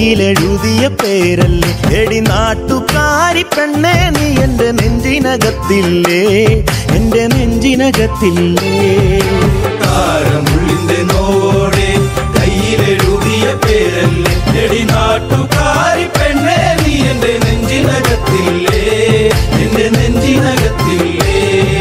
കയ്യിലെഴുതിയ പേരല്ലേ എടി നാട്ടുകാരി പെണ്ണേ നീ എന്റെ നെഞ്ചിനകത്തില്ലേ എന്റെ നെഞ്ചിനകത്തില്ലേ താരമുള്ളിന്റെ നോടെ കയ്യിലെഴുതിയ പേരല്ലേ എടി നാട്ടുകാരി പെണ്ണേ നീ എന്റെ നെഞ്ചിനകത്തില്ലേ എന്റെ നെഞ്ചിനകത്തില്ലേ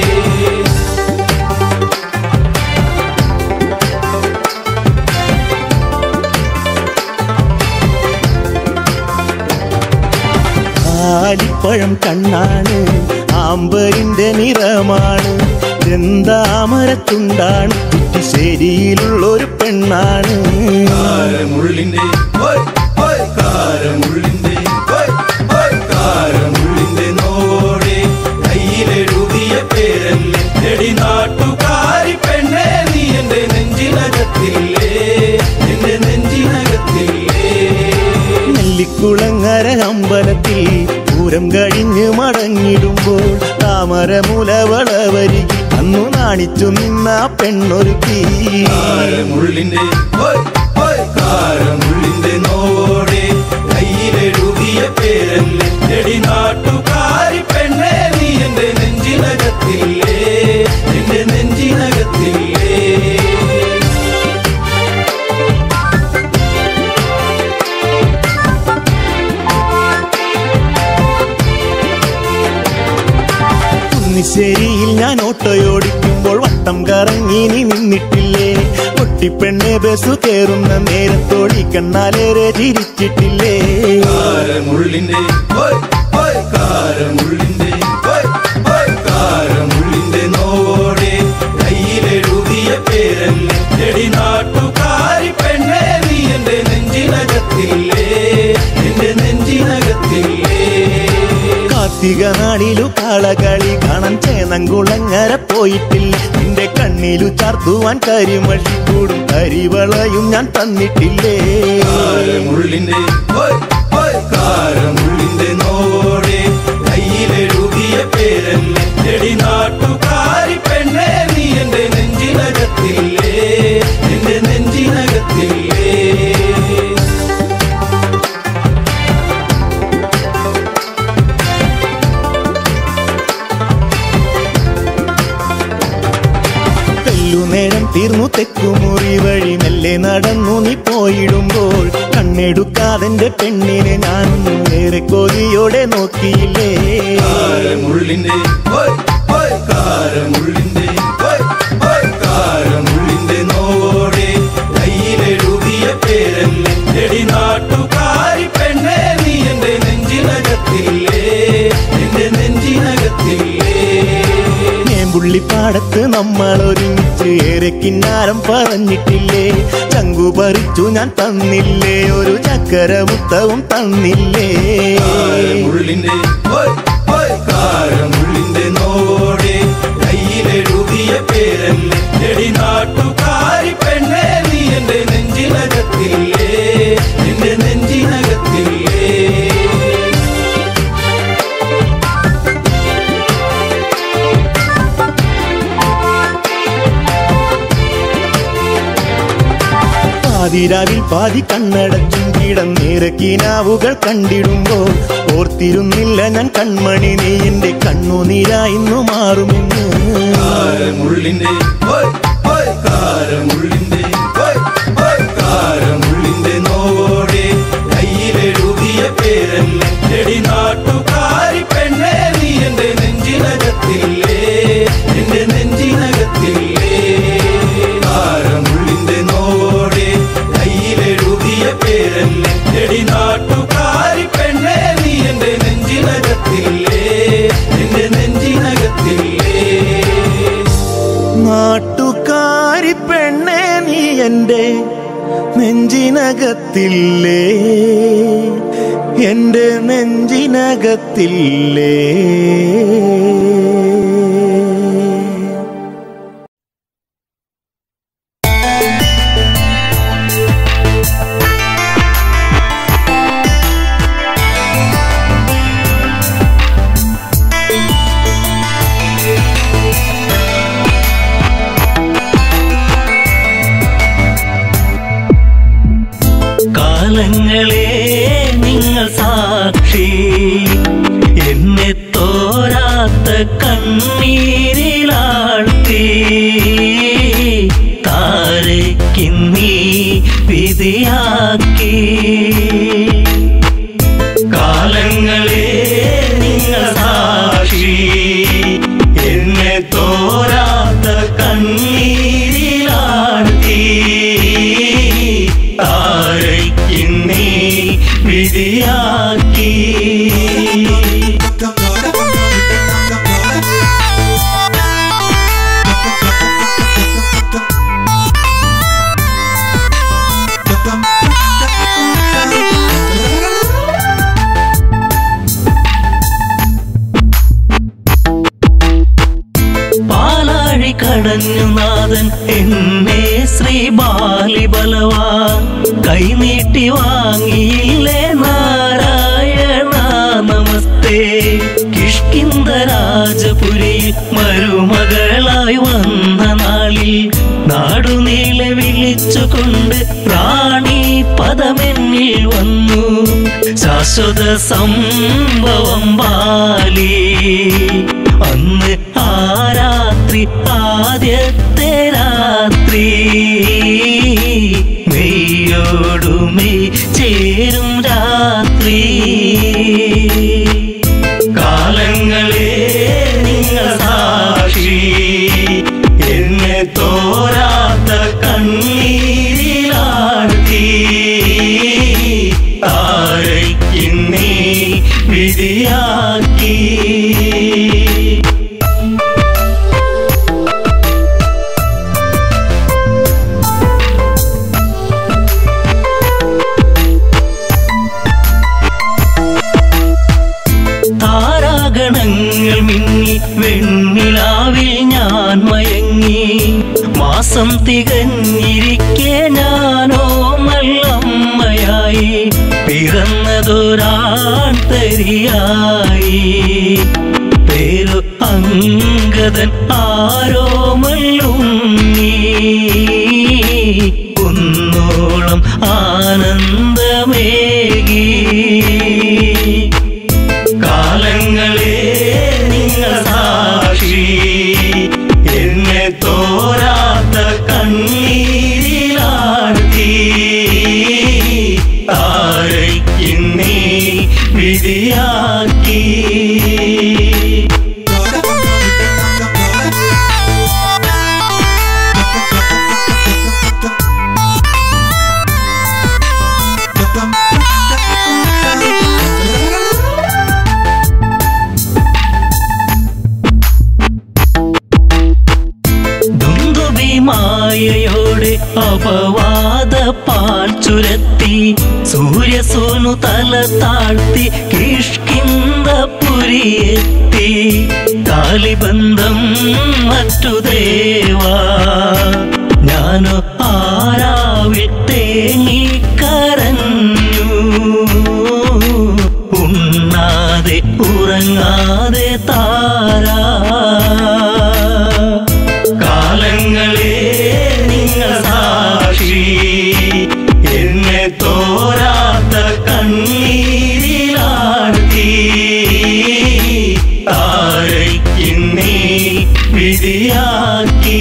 ആലിപ്പഴം കണ്ണാണ് ആമ്പരിന്റെ നിറമാണ് ചെന്താമരത്തുണ്ടാണ് കുറ്റിശ്ശേരിയിലുള്ളൊരു പെണ്ണാണ് കാരമുള്ളിന്റെ ഓയ് ഓയ് കാരമുള്ളിന്റെ ഓയ് ഓയ് കാരമുള്ളിന്റെ നോടെ കയ്യിലെഴുതിയ പേരല്ലേ എടി നാട്ടുകാരി പെണ്ണേ നീ എന്റെ നെഞ്ചിനകത്തില്ലേ എന്റെ നെഞ്ചിനകത്തില്ലേ നെല്ലിക്കുളങ്ങര അമ്പലത്തിൽ പൂരം കഴിഞ്ഞ് മടങ്ങിടുമ്പോൾ താമരമുലവളവരികിൽ അന്നു നാണിച്ചു നിന്ന പെണ്ണൊരുക്കി കാരമുള്ളിന്റെ ഓയ് ഓയ് കാരമുള്ളിന്റെ നോടെ കയ്യിലെഴുതിയ പേരല്ലേ എടി നാട്ടുകാരി പെണ്ണേ നീ എന്റെ നെഞ്ചിനകത്തില്ലേ എന്റെ നെഞ്ചിനകത്തില്ലേ കുന്നിശ്ശേരിയിൽ ഞാൻ ഓട്ടോയോടിക്കുമ്പോൾ വട്ടം കറങ്ങി നീ നിന്നിട്ടില്ലേ പൊട്ടിപ്പെണ്ണെ ബസ് കയറുന്ന നേരത്തോടി കണ്ണാലേറെ ചിരിച്ചിട്ടില്ലേ കാരമുള്ളിന്റെ ഓയ് ഓയ് കാരമുള്ളിന്റെ ഓയ് ഓയ് കാരമുള്ളിന്റെ നോടെ കയ്യിലെഴുതിയ പേരല്ലേ എടി നാട്ടുകാരി പെണ്ണേ നീ എന്റെ നെഞ്ചിനകത്തില്ലേ എന്റെ നെഞ്ചിനകത്തില്ലേ കാർത്തിക നാളിലു കാളകളി കാണാൻ ചേനങ്കുളങ്ങര പോയിട്ടില്ല നിന്റെ കണ്ണിലു ചാർത്തുവാൻ കരിമഷി കൂടും കരിവളയും ഞാൻ തന്നിട്ടില്ലേ കാരമുള്ളിന്റെ ഓയ് ഓയ് കാരമുള്ളിന്റെ നോടെ കയ്യിലെഴുതിയ പേരല്ലേ എടി നാട്ടുകാരി പെണ്ണേ നീ എന്റെ നെഞ്ചിനകത്തില്ലേ എന്റെ നെഞ്ചിനകത്തില്ലേ തെല്ലു നേരം തീർന്നു തെക്കുമുറി വഴി മെല്ലെ നടന്നു നീ പോയിടുമ്പോൾ കണ്ണെടുക്കാതെന്റെ പെണ്ണിനെ ഞാനൊന്നു ഏറെ കൊതിയോടെ നോക്കിയില്ലേ കാരമുള്ളിന്റെ ഓയ് ഓയ് കാരമുള്ളിന്റെ ഓയ് ഓയ് കാരമുള്ളിന്റെ നോടെ കയ്യിലെഴുതിയ പേരല്ലേ എടി നാട്ടുകാരി പെണ്ണേ നീ എന്റെ നെഞ്ചിനകത്തില്ലേ എന്റെ നെഞ്ചിനകത്തില്ലേ പുള്ളിപ്പാടത്ത് നമ്മൾ ഒരുമിച്ച് ഏറെ കിന്നാരം പറഞ്ഞിട്ടില്ലേ ചങ്കു പറിച്ചു ഞാൻ തന്നില്ലേ ഒരു ചക്കര മുത്തവും തന്നില്ലേ കാരമുള്ളിന്റെ ഓയ് ഓയ് കാരമുള്ളിന്റെ നോടെ കയ്യിലെഴുതിയ പേരല്ലേ എടി നാട്ടുകാരി പെണ്ണേ നീ എന്റെ നെഞ്ചിനകത്തില്ലേ എന്റെ നെഞ്ചിനകത്തില്ലേ പാതിരാവിൽ പാതി കണ്ണടച്ചും കിടന്നേറെ കിനാവുകൾ കണ്ടിടുമ്പോൾ ഓർത്തിരുന്നില്ല ഞാൻ കൺമണി നീ എന്റെ കണ്ണുനീരായിന്നു മാറുമെന്ന് കാരമുള്ളിന്റെ ഓയ് ഓയ് കാരമുള്ളിന്റെ ഓയ് ഓയ് കാരമുള്ളിന്റെ നോടെ കയ്യിലെഴുതിയ പേരല്ലേ എടി നാട്ടുകാരി പെണ്ണേ നീ എന്റെ നെഞ്ചിനകത്തില്ലേ എന്റെ നെഞ്ചിനകത്തില്ലേ കാരമുള്ളിന്റെ നോടെ കയ്യിലെഴുതിയ പേരല്ലേ എടി നാട്ടുകാരി പെണ്ണേ നീ എന്റെ നെഞ്ചിനകത്തില്ലേ എന്റെ നെഞ്ചിനകത്തില്ലേ നാട്ടുകാരി പെണ്ണെ നീ എന്റെ നെഞ്ചിനകത്തില്ലേ എന്റെ നെഞ്ചിനകത്തില്ലേ കാലങ്ങളെ നിങ്ങൾ സാക്ഷി എന്നെ തോരാത്ത കണ്ണീരിലാഴ്ത്തി താരയ്ക്കിന്നീ വിധിയാക്കി കാലങ്ങളെ നിങ്ങൾ സാക്ഷി എന്നെ തോരാത്ത കണ്ണീരിലാഴ്ത്തി താരയ്ക്കിന്നീ വിധിയാക്കി പാലാഴി കടഞ്ഞു നാഥൻ എന്നെ ശ്രീ ബാലിബലവാൻ കൈനീട്ടി വാങ്ങിയില്ലേ നാരായണ നമസ്തേ കിഷ്കിന്ദ രാജപുരിയിൽ മരുമകളായി വന്ന നാളിൽ നാടുനീളെ വിളിച്ചുകൊണ്ട് റാണി പദമെന്നിൽ വന്നു ശാശ്വത സംഭവം ബാലി അന്ന് ആ രാത്രി ആദ്യത്തെ രാത്രി മെയ്യോടുമേ ചേരും രാത്രി കാലങ്ങളെ നിങ്ങൾ സാക്ഷി എന്നെ തോരാത്ത കണ്ണീരിലാഴ്ത്തി താരയ്ക്കിന്നീ വിധിയാക്കി താരാഗണങ്ങൾ മിന്നി വെണ്ണിലാവിൽ ഞാൻ മയങ്ങി മാസം തികഞ്ഞിരിക്കെ ഞാനോ നല്ലമ്മയായി പിറന്നതൊരാൺ തരിയായി പേരു അങ്കദൻ ആരോ മല്ലുണ്ണി കുന്നോളം ആനന്ദമേകി കാലങ്ങളെ നിങ്ങൾ സാക്ഷി എന്നെ തോരാത്ത കണ്ണീരിലാഴ്ത്തി താരയ്ക്കിന്നീ വിധിയാക്കി ദുന്ദുഭിമായയോടെ അപവാദ പാൽ ചുരത്തി സൂര്യസോനു തല താഴ്ത്തി കിഷ്കിന്ദപുരിയെത്തി കാലിബന്ധം മറ്റു ദേവാ ഞാനോ ആരാവിൽ തേങ്ങിക്കരഞ്ഞു ഉണ്ണാതെ ഉറങ്ങാതെ താരാ കാലങ്ങളെ നിങ്ങൾ സാക്ഷി എന്നെ തോരാത്ത കണ്ണീരിലാഴ്ത്തി താരയ്ക്കിന്നീ വിധിയാക്കി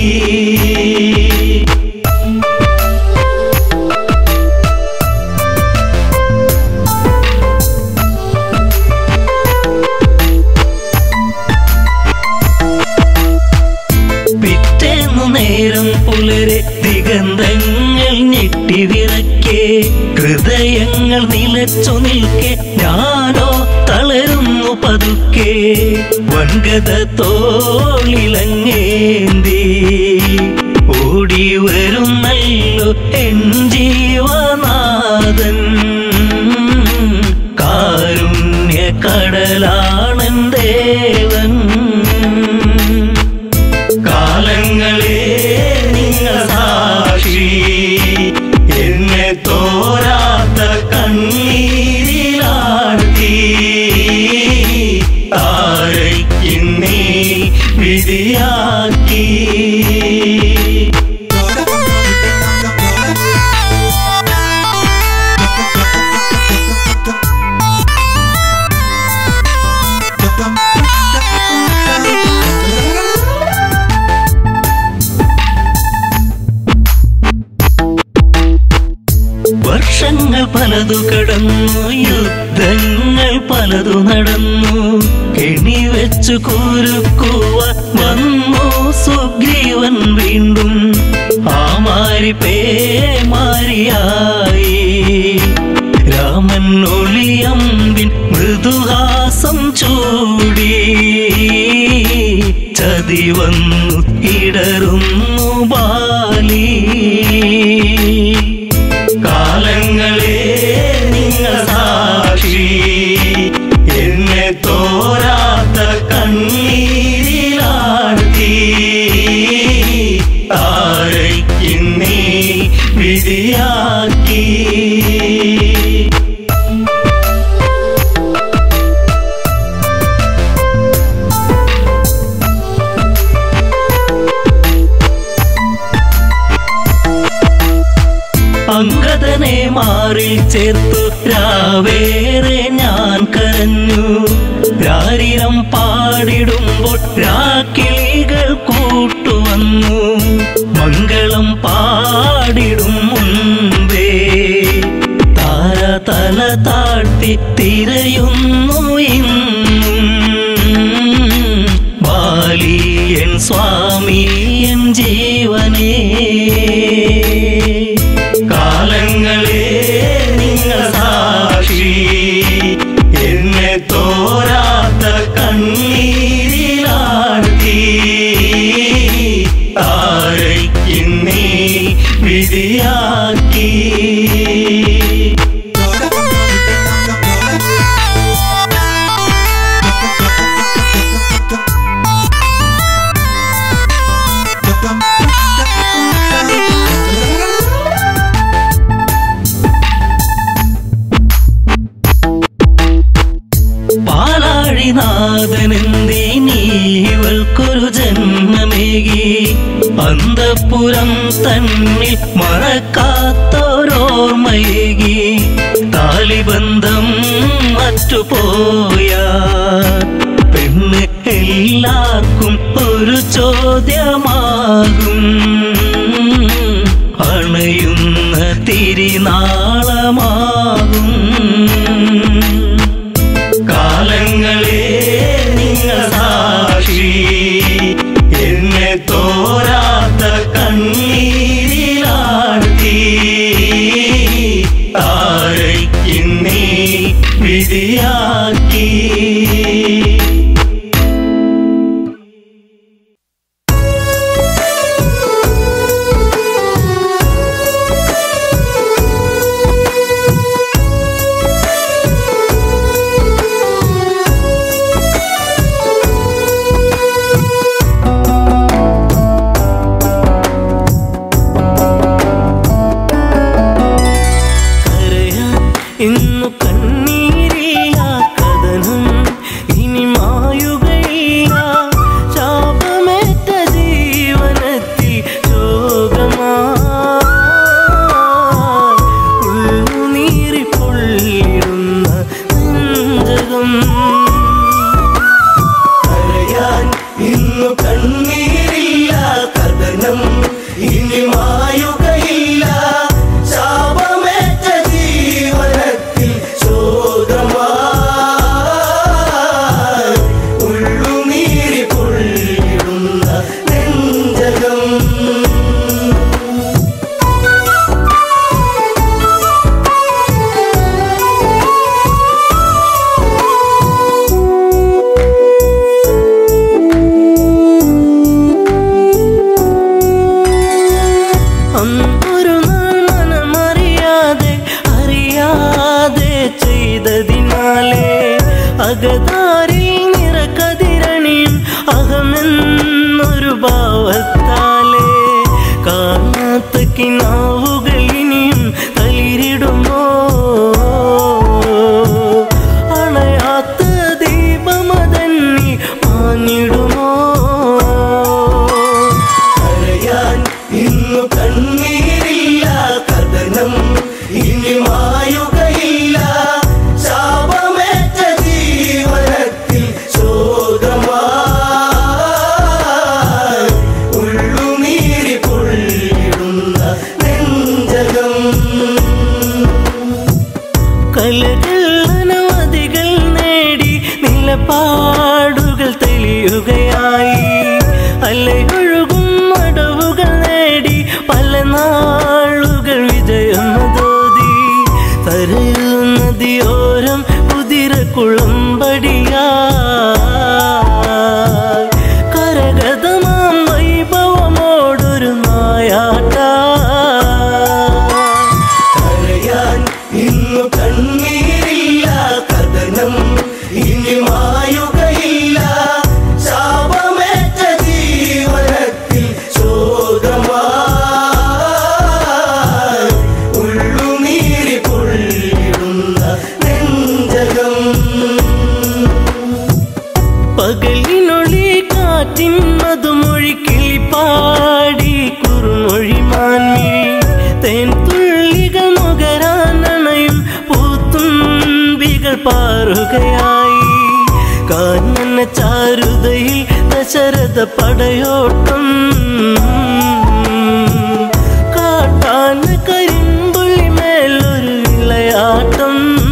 പിറ്റേന്നു നേരം പുലരെ ദിഗന്ധങ്ങൾ ഞെട്ടിവിറക്കെ ഹൃദയങ്ങൾ നിലച്ചു നിൽക്കെ ഞാനോ തളരുന്നു പതുക്കെ വൻകഥ തോളിലങ്ങേന്തി ഓടി വരുന്നല്ലോ എൻ ജീവനാഥൻ കാരുണ്യ കടലാണൻ ദേവൻ കാലങ്ങളെ നിങ്ങൾ സാക്ഷി എന്നെ തോരാത്ത കണ്ണീരിലാഴ്ത്തി താരയ്ക്കിന്നീ വിധിയാക്കി വർഷങ്ങൾ പലതു കടന്നു യുദ്ധങ്ങൾ പലതു നടന്നു കെണി വെച്ചു കുരുക്കുവാൻ വന്നു സുഗ്രീവൻ വീണ്ടും ആ മാരി പേമാരിയായി രാമൻ ഒളിയമ്പിൻ മൃദുഹാസം ചൂടി ചതി വന്നു ഇടറുന്നു ബാലി കാലങ്ങളെ നിങ്ങൾ സാക്ഷി എന്നെ തോരാത്ത കണ്ണീരിലാഴ്ത്തി ആരയ്ക്കുന്നേ വിധിയാക്കി അങ്കദനെ മാറി ചേർത്തു രാവേറെ ഞാൻ കരഞ്ഞു രാരിരം പാടിടുമ്പോൾ രാക്കിളികൾ കൂട്ടുവന്നു മംഗളം പാടിടും മുൻപേ താര തല താഴ്ത്തി തിരയുന്നു ഇന്നും ബാലിയൻ സ്വാമി എൻ ജീവനേ കാലങ്ങളെ നിങ്ങൾ സാക്ഷി എന്നെ തോരാത്ത കണ്ണീരിലാഴ്ത്തി ആരയ്ക്കുന്നേ വിധിയാക്കി പാലാഴിനാഥനെന്തേ നീവൾക്കൊരു ജന്മമേകി അന്തപ്പുരം തന്നിൽ മറക്കാത്തോരോർമ്മയേകി താലിബന്ധം മറ്റുപോയ പെണ്ണ് എല്ലാവർക്കും ഒരു ചോദ്യമാകും അണയുന്ന തിരിനാളമാകും കാലങ്ങളെ നിങ്ങൾ സാക്ഷി എന്നെ തോരാത്ത കണ്ണീരിലാഴ്ത്തി ആരയ്ക്കുന്നേ വിധിയാക്കി കരയാൻ ഇന്നു കണ്ണീരില്ല കഥനം ഇനി മായുകയില്ല ശാപമേറ്റ ജീവനത്തിൽ ശോകമായി ഉള്ളുനീറി പൊള്ളിടുന്ന നെഞ്ചകം കരയാൻ ഇന്നു കണ്ണീരില്ല കഥനം ഇനി മായുകയില്ല ശാപമേറ്റ ജീവനത്തിൽ ശോകമായി ഉള്ളുനീരി പൊള്ളിടുന്ന നെഞ്ചകം അന്നൊരു നാൾ മനമറിയാതെ അറിയാതെ ചെയ്തതിനാലേ അകതാരിൽ നിറകതിരണിയും അകമെന്നൊരു ഭാവത്താലേ കാണാത്ത കിനാവുകൾ ഇനിയും തളിരിടുമോ അണയാത്ത ദീപമതന്നി മാഞ്ഞിടുമോ കരയാൻ ഇന്നു കണ്ണീരില്ല കഥനം ഇനി മായുകയില്ല ശാപമേറ്റ ജീവന കലകൾ അനവധികൾ നേടി നിലപാടുകൾ തെളിയുകയായി അലയൊഴുകും അടവുകൾ നേടി പല നാളുകൾ വിജയമതോതി തരയൂ നദിയോരം കുതിര കുളമ്പടിയാ കരഗതമാം വൈഭവമോടൊരു നായാട്ട കരയാൻ ഇന്നു കണ്ണീരില്ല കഥനം ഇനി മായുകയില്ല ശാപമേറ്റ ജീവനത്തിൽ ശോകമായി ഉള്ളുനീരി പൊള്ളിടുന്ന നെഞ്ചകം പകലിനൊളി കാറ്റിൻ മധുമൊഴി കിളിപ്പാടി കുറുമൊഴി മാൻമിഴി തേൻ തുള്ളികൾ നുകരാനണയും പൂത്തുമ്പികൾ പാറുകയായി കാനന ചാരുതയിൽ ദശരഥ പടയോട്ടം കാട്ടാന കരിമ്പുള്ളി മേലൊരു വിളയാട്ടം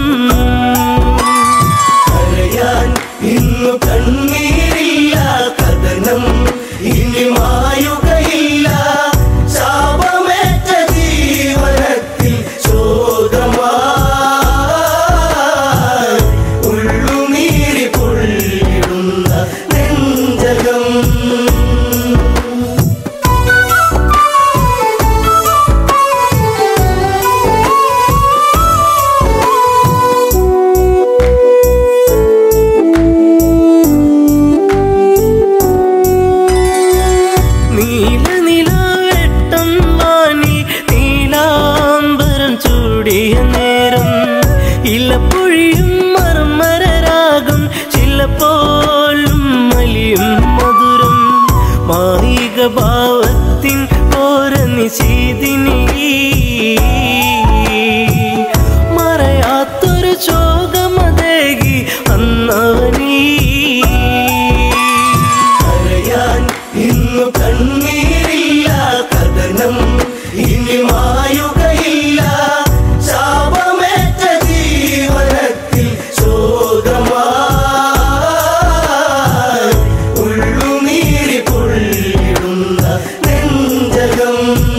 കരയാൻ ഇന്നു കണ്ണീരില്ല കഥനം ഇനി മായുകയില്ല ശാപമേറ്റ ജീവനത്തിൽ ശോകമായി ഉള്ളുനീരി പൊള്ളിടുന്ന നെഞ്ചകം നീല നിലവെട്ടം വാനി നീലാംബരം ചൂടിയ നേരം ഇലപ്പൊഴിയും മർമരരാഗം ചിലപ്പോലും മലിയും മധുരം മായിക ഭാവത്തിൻ ഓര നിശീതിനി മറയാത്തൊരു ശോകമതേകി അന്നവനീ കരയാൻ ഇന്നു കണ്ണീരില്ല കഥനം ഇനി മായുകയില്ല ശാപമേറ്റ ജീവനത്തിൽ ശോകമായി ഉള്ളുനീരി പൊള്ളിടുന്ന നെഞ്ചകം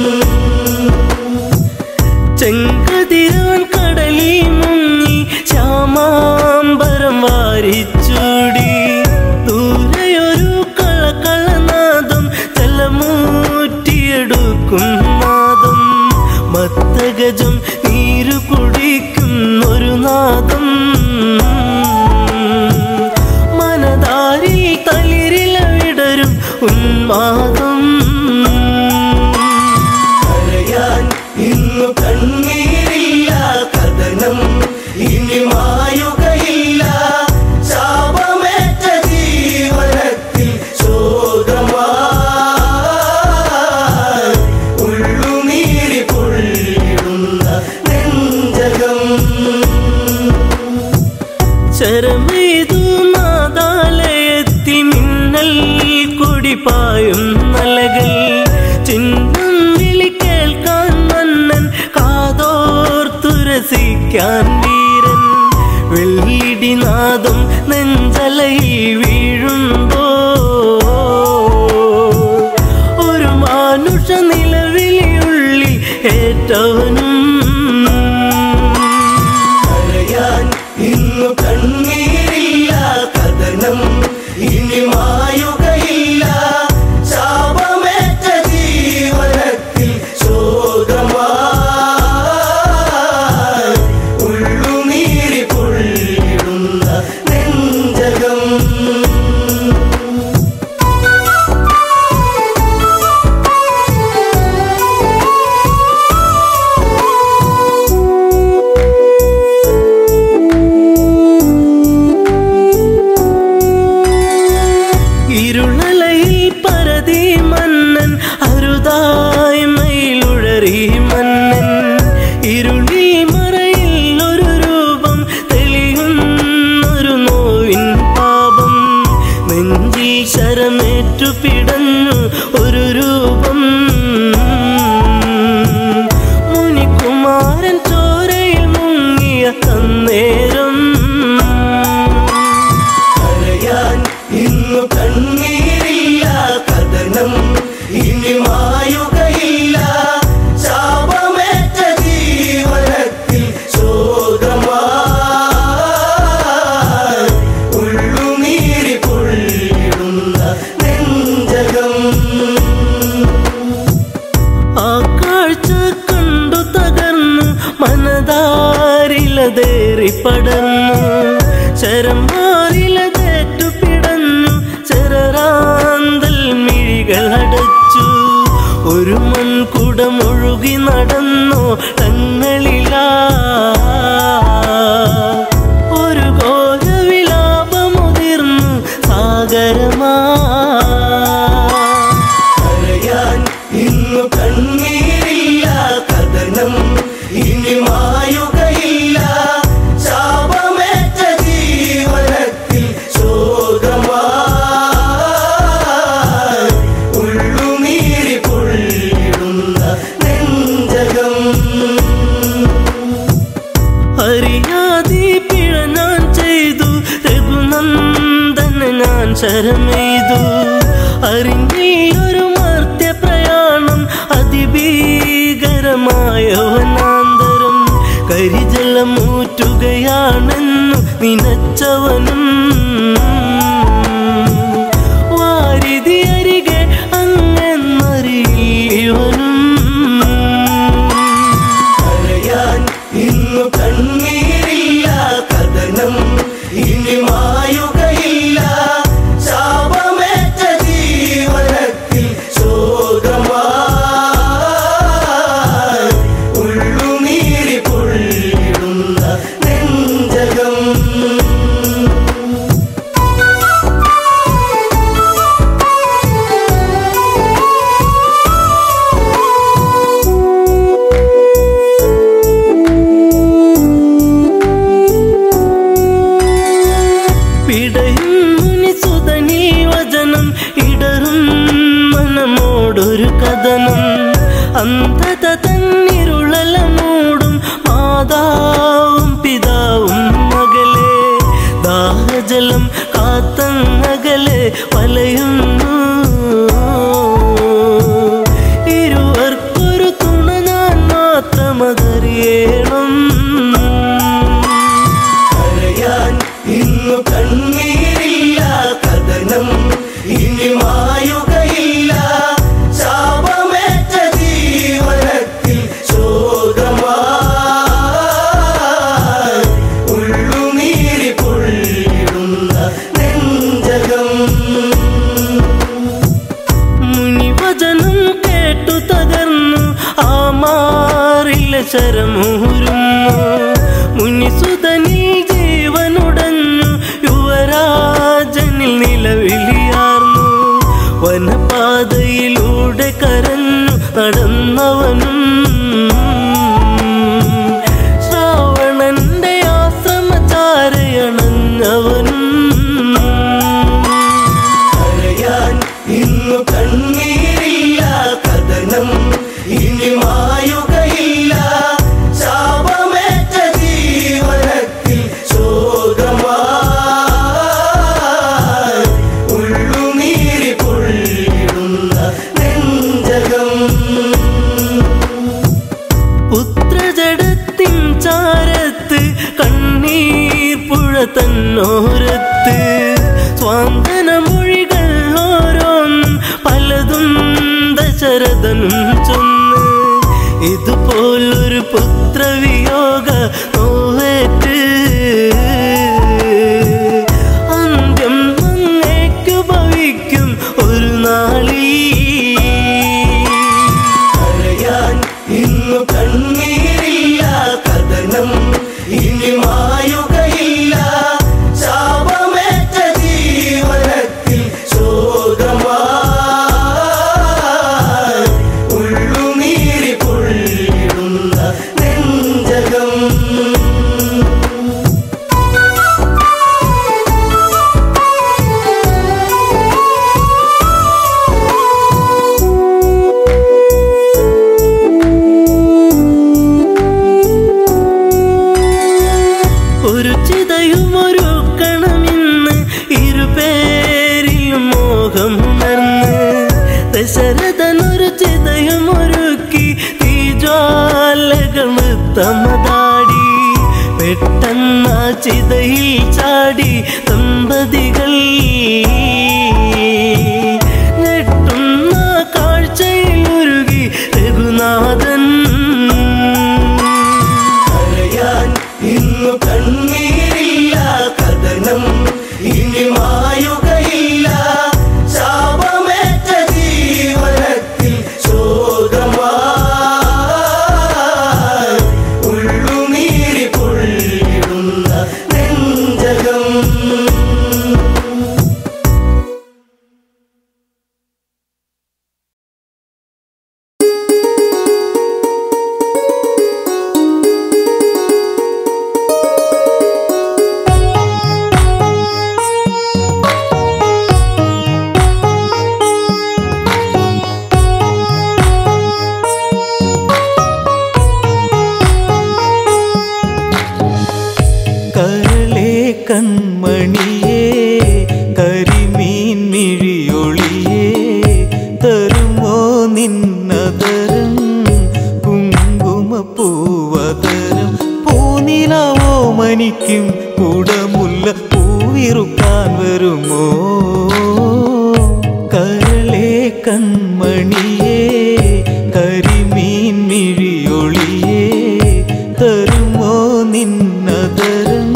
ചെങ്കതിരവൻ കടലിൽ മുങ്ങി ശ്യാമാംബരം വാരിച്ചൂടി ദൂരെയൊരു കളകളനാദം ജലമൂറ്റിയെടുക്കും നാദം മത്തഗജം നീരു കുടിക്കും ഒരു നാദം മനതാരിൽ തളിരില വിടരും ഉന്മാദം കരയാൻ ഇന്നു കണ്ണീരില്ല കഥനം ഇനി മായുകയില്ല ശാപമേറ്റ ജീവനത്തിൽ ശോകമായി ഉള്ളുനീരി പൊള്ളിടുന്ന നെഞ്ചകം ശരമേതു നാദാലയത്തി മിന്നൽ കൊടിപ്പായും നലകൾ ചിഹ്നം വിളി കേൾക്കാൻ മന്നൻ കാതോർത്തുരസിക്കാൻ വീരൻ വെള്ളിടിനാദം നെഞ്ചലയിൽ വീഴുമ്പോ ഒരു മാനുഷ നിലവിളിയുള്ളിൽ ഏറ്റവനും കരയാൻ ഇന്നു കണ്ണീരില്ല കഥനം ഇനി മായുകയില്ല ശാപമേറ്റ ജീവനത്തിൽ ശോകമായി ഉള്ളുനീരി പൊള്ളിടുന്ന നെഞ്ചകം പ്രണയതേറി പടർന്നു ശരമാറിലതേറ്റു പിടഞ്ഞു ചെറാന്തൽ മിഴികൾ അടച്ചു ഒരു മൺകുടം ഒഴുകി നടന്നോ തങ്ങളിലാ ഒരു ഘോരവിലാപമുതിർന്നു സാഗരമാ കരയാൻ ഇന്നു കണ്ണീരില്ല കഥനം ഇനി മായുകയില്ല ശാപമേറ്റ ജീവനത്തിൽ ശോകമായി ഉള്ളുനീരി പൊള്ളിടുന്ന നെഞ്ചകം അറിയാതെ പിഴ ഞാൻ ചെയ്തു രഘുനന്ദന ഞാൻ ശരമെയ്തു അറിഞ്ഞില്ലൊരു മർത്യ പ്രയാണം അതിഭീകരമായ വനാന്തരം കരിജലമൂറ്റുകയാണെന്നു നിനച്ചവനും വാരിതി അരികെ അങ്ങെന്നറിയിവനും കരയാൻ ഇന്നു കണ്ണീരില്ല കഥനം ഇനി മായുകയില്ല ശാപമേറ്റ ജീവനത്തിൽ ശോകമായി ഉള്ളുനീരി പൊള്ളിടുന്ന നെഞ്ചകം പിടയും മുനിസുതനീ വചനം ഇടറും മനമോടൊരു കഥനം അന്ധത തന്നിരുളല മൂടും മാതാവും പിതാവും മകളെ ദാഹജലം കാത്തങ്ങകലെ വലയുന്നു ഇരുവർക്കൊരു തുണ ഞാൻ മാത്രമതറിയണം കരയാൻ ഇന്നു കണ്ണീരില്ല കഥനം ഇനി മായുകയില്ല ശാപമേറ്റ ജീവനത്തിൽ ശോകമായി ഉള്ളുനീരി പൊള്ളിടുന്ന നെഞ്ചകം മുനിവചനം കേട്ടു തകർന്നു ആ മാറില്ല ശരമൂരുന്നു മുനിസുതനിൽ ജീവനുടഞ്ഞു യുവരാജനിൽ നിലവിളിയാർന്നു വനപാതയിലൂടെ കരഞ്ഞു നടന്നവനും ശ്രാവണന്റെ ആശ്രമചാരയണഞ്ഞവനും കരയാൻ ഇന്നു കണ്ണീരില്ല കഥനം ഇനി മായുകയില്ല ശാപമേറ്റ ജീവനത്തിൽ ശോകമായി ഉള്ളുനീരി പൊള്ളിടുന്ന നെഞ്ചകം പുത്രജടത്തിൻ ചാരത്ത് കണ്ണീർ പുഴ തന്നോരത്ത് സ്വാന്തന മൊഴികൾ ഓരോന്നും പലതും ദശരഥനും ചൊന്ന് ഇതുപോലൊരു പുത്രവിയോഗ നോവേറ്റ് അന്ത്യം അങ്ങേക്കു ഭവിക്കും ഒരു നാളീ കരയാൻ ഇന്നു കണ്ണീരില്ല കഥനം ഇനി മായുകയില്ല ശാപമേറ്റ ജീവനത്തിൽ ശോകമായി ഉള്ളുനീരി പൊള്ളിടുന്ന നെഞ്ചകം ഒരു ചിതയും ഒരു കണമിന്ന് ഇരുപേരിലും മോഹമുണർന്ന് ദശരഥനൊരു ചിതയും ഒരുക്കി തീജ്വാലകൾ തമതാടി പെട്ടെന്ന ചിതയിൽ ചാടി ദമ്പതികൾ ഞെട്ടുന്ന കാഴ്ചയിൽ ഉരുകി രഘുനാഥൻ കരയാൻ ഇന്നു കരളെ കൺമണിയേ കരിമീൻ മിഴിയൊളിയേ തരുമോ നിന്നതരം കുങ്കുമപ്പൂവതരം പൂനിലാവോ മനിക്കും കുടമുല്ല പൂവിറുക്കാൻ വരുമോ കരളെ കൺമണിയേ കരിമീൻ മിഴിയൊളിയേ തരുമോ നിന്നതരം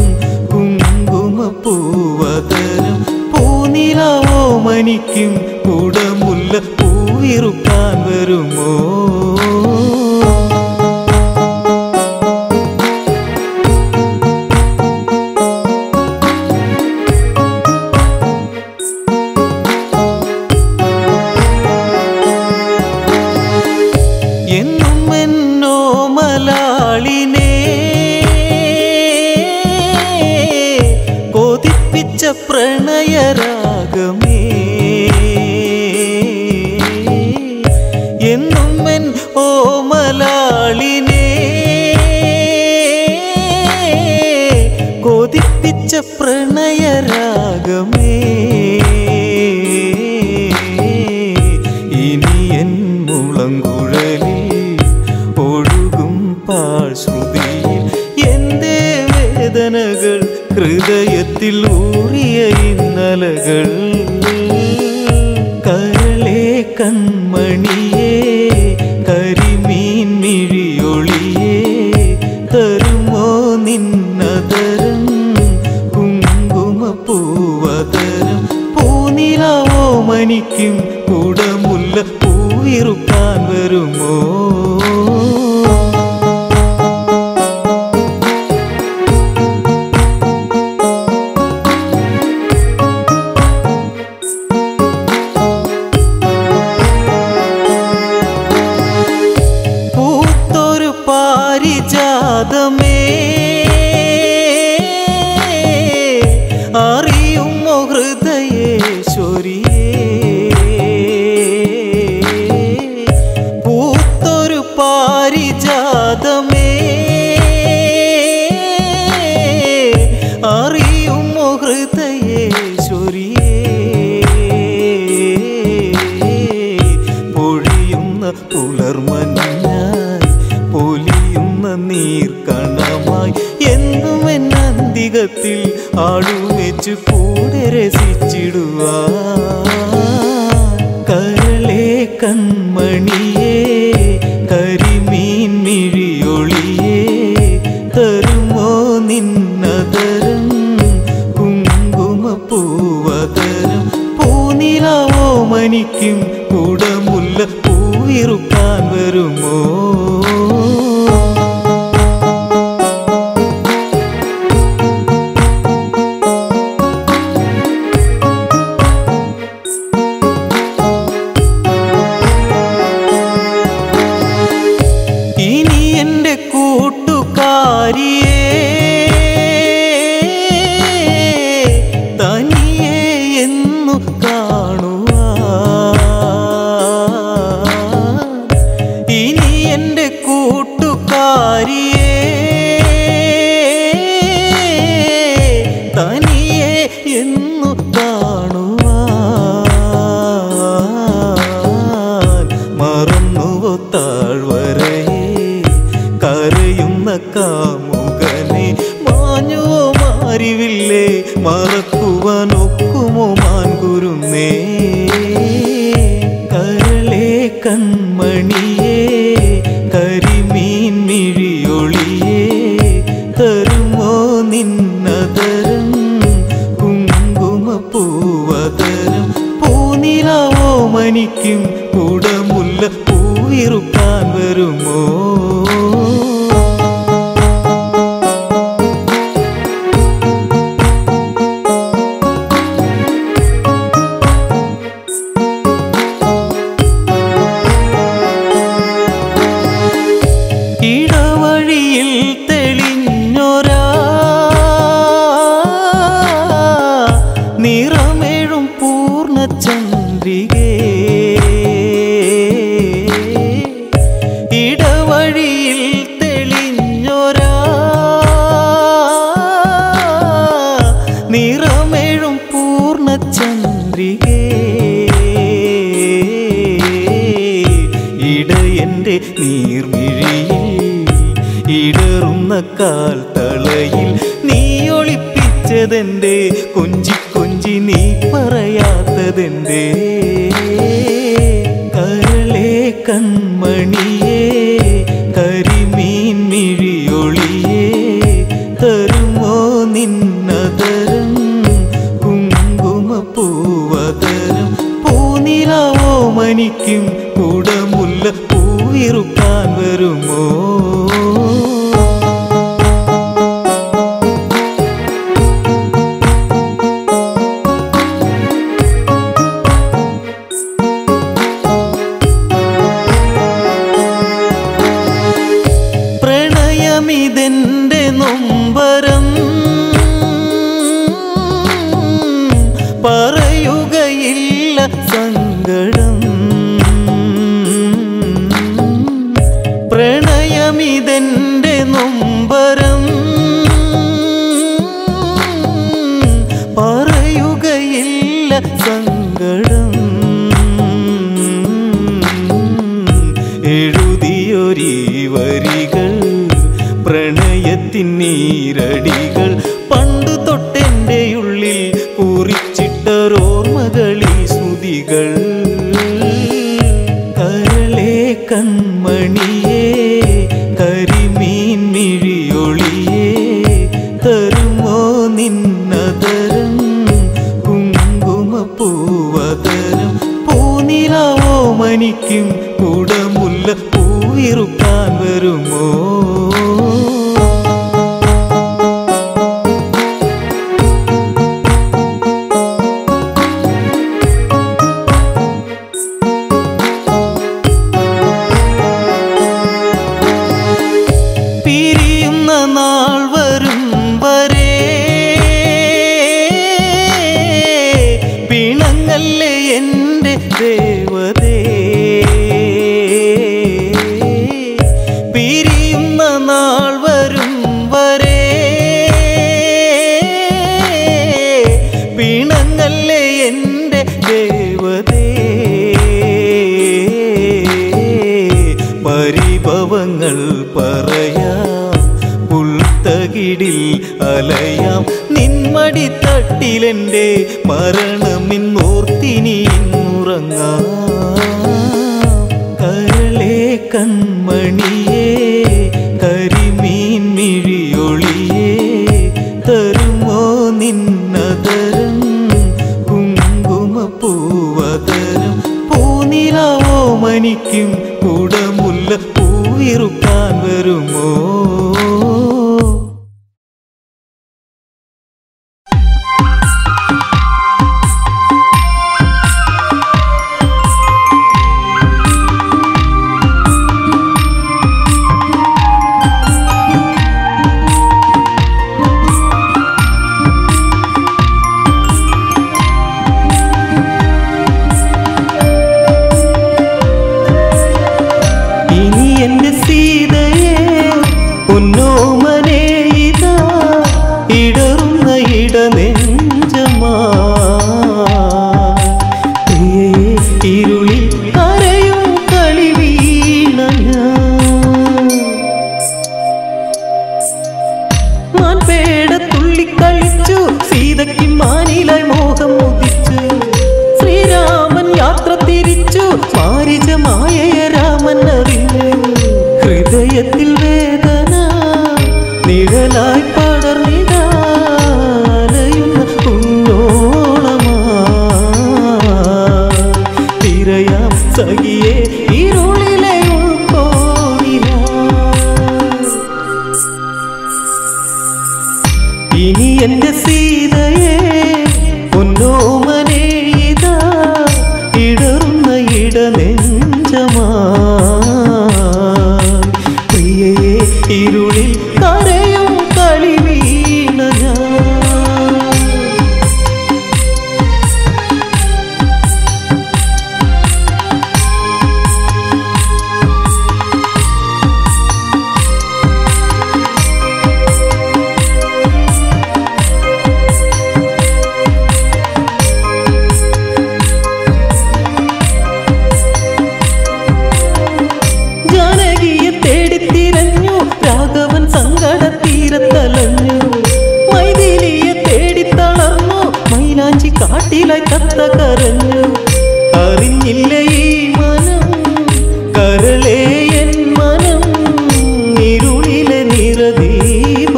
കുങ്കുമപ്പൂവതരം പൂനിലാവോ മനിക്കും കുടമുല്ല പൂവിറുക്കാൻ വരുമോ എന്നും എന്നോ മലാളിനെ കൊതിപ്പിച്ച പ്രണയരാഗമേ എന്നും എൻ ഓ മലാളിനെ കൊതിപ്പിച്ച പ്രണയരാഗമേ ഇനി എൻ മുളങ്കുഴലിൽ ഒഴുകും പാഴ്ശ്രുതിയിൽ എന്റെ വേദനകൾ ഹൃദയത്തിൽ ഊറിയ ഇന്നലകൾ കരളെ കൺമണിയേ കരിമീൻ മിഴിയൊളിയേ തരുമോ നിന്നതരം കുങ്കുമപ്പൂവതരം പൂനിലാവോ മനിക്കും കുടമുല്ല പൂവിറുക്കാൻ വരുമോ പൂത്തൊരു പാരിജാതമേ അറിയുമോ ഹൃദയേശ്വരിയേ പൂത്തൊരു പാരിജാതമേ അറിയുമോ ഹൃദയേശ്വരിയേ പൊഴിയുന്ന പുലർമഞ്ഞായി പൊലിയുന്ന നീർക്കണമായി എന്നും എന്നന്തികത്തിൽ ആടുവെച്ച് കൂടെ രസിച്ചിടുവാ കരളെ കൺമണിയേ കരിമീൻ മിഴിയൊളിയേ തരുമോ നിന്നതരം കുങ്കുമപ്പൂവതരം പൂനിലാവോ മനിക്കും കുടമുല്ല പൂവിറുക്കാൻ വരുമോ ഇനി എൻ്റെ കൂട്ടുകാരിയെ തനിയെ എന്നു കാണുവാ ഇനി എൻ്റെ കൂട്ടുകാരിയെ തനിയെ എന്നു കാണുവാൻ മറന്നുവോ താഴ്വരയെ കരയുന്ന കാമുകനെ മാഞ്ഞുവോ മാറിവില്ലേ മറക്കുവാൻ ഒക്കുമോ മാൻകുരുന്നേ കരളെ കൺമണിയേ കരിമീൻ മിഴിയൊളിയേ തരുമോ നിന്നതരം കുങ്കുമപ്പൂവതരം പൂനിലാവോ മനിക്കും കുടമുല്ല പൂവിറുക്കാൻ വരുമോ ഇടവഴിയിൽ തെളിഞ്ഞൊരാ നീർമിഴിയിൽ ഇടറുന്ന കാൽ തളയിൽ നീ ഒളിപ്പിച്ചതെന്റെ കൊഞ്ചി കൊഞ്ചി നീ പറയാത്തതെന്റെ കരളെ കൺമണിയേ കരിമീൻ മിഴിയൊളിയേ തരുമോ നിന്നതരം കുങ്കുമപ്പൂവതരം പൂനിലാവോ മനിക്കും കുടമുല്ല പൂവിറുക്കാൻ വരുമോ പ്രണയമിതെന്റെ നൊമ്പരം പറയുകയില്ല സങ്കടം പ്രണയമിതെന്റെ നൊമ്പരം പറയുകയില്ല സങ്കടം എഴുതിയൊരീ വരികൾ പ്രണയത്തിൻ നീരടികൾ പണ്ടു തൊട്ടെൻ്റെ ഉള്ളിൽ കുറിച്ചിട്ടൊരോർമ്മകളി സ്തുതികൾ കരളെ കൺമണിയേ കരിമീൻ മിഴിയൊളിയേ തരുമോ നിന്നതരം കുങ്കുമപ്പൂവതരം പൂനിലാവോ മനിക്കും കുടമുല്ല പൂവിറുക്കാൻ വരുമോ പിരിയുന്ന നാൾ വരും വരെ പിണങ്ങല്ലേ എൻ്റെ ദേവതേ പിരിയുന്ന നാൾ വരും വരെ പിണങ്ങല്ലേ എൻ്റെ ദേവതേ പരിഭവങ്ങൾ പറയാം പുൽത്തകിടിൽ അലയാം നിന്മടി തട്ടിലെൻ്റെ മരണമിന്നോർത്തിനി ഇന്നുറങ്ങാം കരളെ കൺമണിയേ കരിമീൻ മിഴിയൊളിയേ തരുമോ നിന്നതരം കുങ്കുമപ്പൂവതരം പൂനിലാവോ മനിക്കും കുടമുല്ല പൂവിറുക്കാൻ വരുമോ ഇനി എന്റെ സീതയെ പൊന്നോമനെ ഇതാ ഇടറുന്ന ഇടനെഞ്ചമാ പ്രിയയെ ഇരുളിൽ കരയും കളി വീണ ഞാൻ മാൻപേട തുള്ളിക്കളിച്ചു സീതയ്ക്ക് മാനിലായി മോഹം ഉദിച്ചു ശ്രീരാമൻ യാത്ര തിരിച്ചു മാരിജമായ രാമൻ അറിഞ്ഞു ഹൃദയത്തിൽ വേദന നിഴലായി പടർന്നിടാലയുന്ന കുഞ്ഞോളമാ തിരയാം സഖിയെ ഇരുളിലെ ഉൾക്കോണിലാ ഇനി എന്റെ സീതയെ പൊന്നോമനെ ഇതാ ഇടറുന്ന ഇടനെഞ്ചമാ പ്രിയയെ ഇരുളിൽ കരയും കളി വീണ ഞാൻ തീരത്തലഞ്ഞു മൈതിലിയെ തേടിത്തളർന്നു മൈലാഞ്ചി കാട്ടിലായി തത്ത കരഞ്ഞു അറിഞ്ഞില്ല ഈ മനം കരളേ എൻ മനം ഇരുളിലെ നിറദീപമായി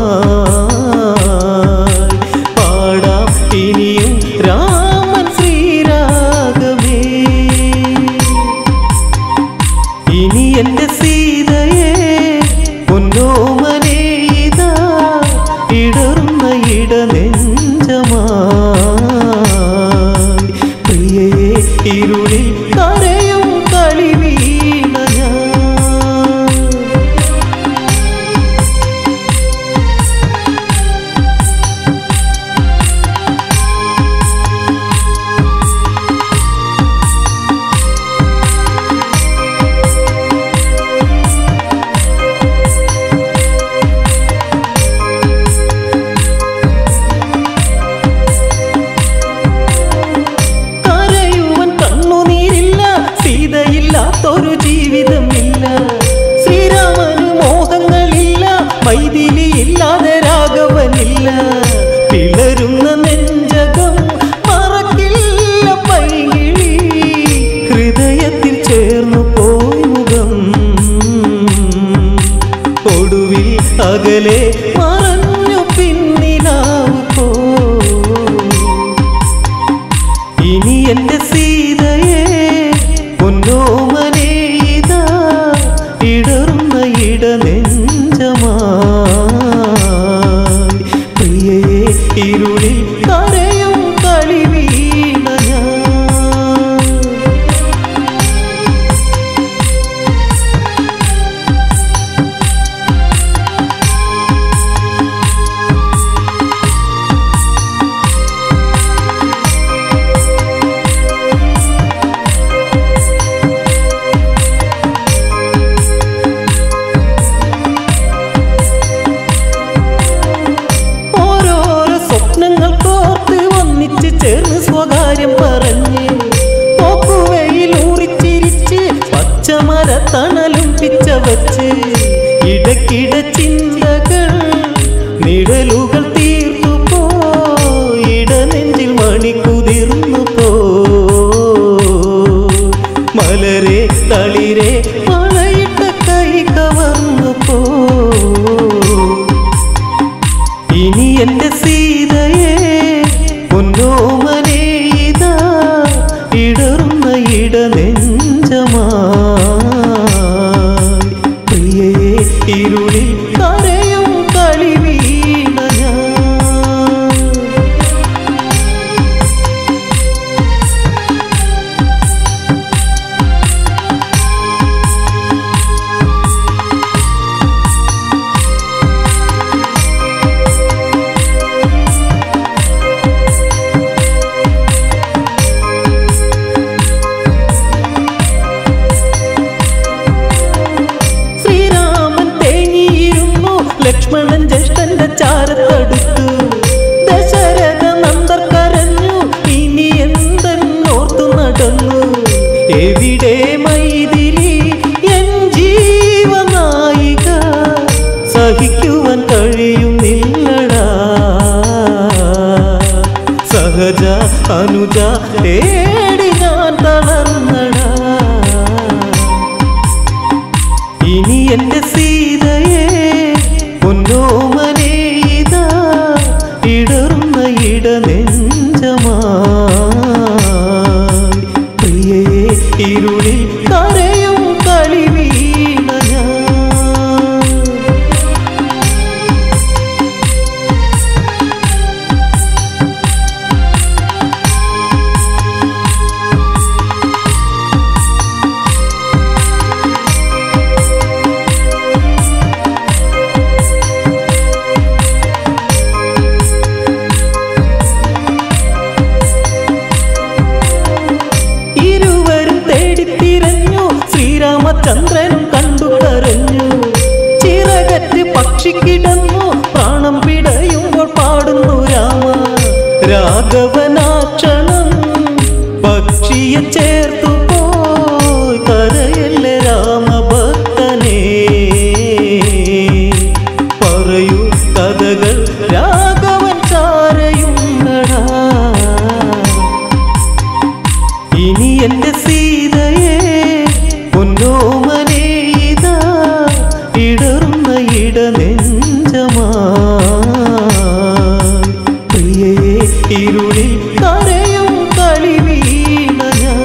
പാടാം ഇനിയും രാമൻ ശ്രീരാഗമേ ഇനി എന്റെ സീതയെ പൊന്നോമനെ ഇതാ ഇടറുന്ന ഇടനെഞ്ചമായി പ്രിയയെ ഇരുളിൽ കരയും കളി വീണ ഞാൻ കരയുവൻ കണ്ണുനീരില്ല സീതയില്ലാത്തൊരു ജീവിതമില്ല ശ്രീരാമന് മോഹങ്ങളില്ല മൈഥിലി ഇല്ലാതെ രാഘവനില്ല പിളരുന്ന നെഞ്ചകം മറക്കില്ല പൈകിളി ഹൃദയത്തിൽ ചേർന്നു പോയി മുഖം ഒടുവിൽ അകലെ മറഞ്ഞു പിന്നിലാവ് പോ ഇനി എന്റെ സീതയെ പൊന്നോമനെ ഇതാ ഇടറുന്ന ഇടനെഞ്ചമായി പ്രിയയെ ഇരുളിൽ കരയും കളി വീണ ഞാൻ ഓരോരോ സ്വപ്നങ്ങൾ കോർത്ത് ഒന്നിച്ച് ചേർന്ന് സ്വകാര്യം പറഞ്ഞ് പോക്കുവയിൽ ഊറിച്ചിരിച്ച് പച്ചമര തണലും പിച്ച വച്ച് ഇടയ്ക്കിട ചിന്തകൾ നിഴലുകൾ തീർന്നു പോയിട നെഞ്ചിൽ മണി കുതിർന്നു പോ മലരെ തളിരെ മഴയിട്ട കൈ കവർന്നു പോ ഇനി എന്റെ സീതയെ പൊന്നോമനെ ഇതാ ഇടറുന്ന ഇടനെഞ്ചമായി പ്രിയയെ ഇരുളിൽ കരയും കളി വീണ ഞാൻ ശ്രീരാമൻ തേങ്ങിയിരുന്നു ലക്ഷ്മണൻ ജ്യേഷ്ഠന്റെ ചാരത്തടുത്തു ദശരഥ നന്ദർ കരഞ്ഞു ഇനി എന്തെന്നോർത്തു നടന്നു എവിടെ മൈതിലി എൻ ജീവനായിക സഹിക്കുവാൻ കഴിയുന്നില്ലടാ സഹജ അനുജ തേടി ഞാൻ തളർന്നടാ ഇനി എന്റെ സീതയെ പൊന്നോമനെ ഇതാ ഇടറുന്ന ഇടനെഞ്ചമായി പ്രിയയെ ഇരുളിൽ കരയും കളി വീണ ഞാൻ ഇരുവരും തേടിത്തിരഞ്ഞു ശ്രീരാമചന്ദ്രനും കണ്ടു കരഞ്ഞു ചിറകറ്റ് പക്ഷിക്കിടന്നു പ്രാണം പിടയുമ്പോൾ പാടുന്നു രാമ രാഘവനാക്ഷണം പക്ഷിയെ ചേർത്തു പോയി കരയല്ലേ രാമഭക്തനേ പറയൂ കഥകൾ രാഘവൻ ചാരയുണ്ടടാ ഇനി എന്റെ സീതയെ പൊന്നോമനെ ഇതാ ഇടറുന്ന ഇടനെഞ്ചമാ പ്രിയയെ ഇരുളിൽ കരയും കളി വീണ ഞാൻ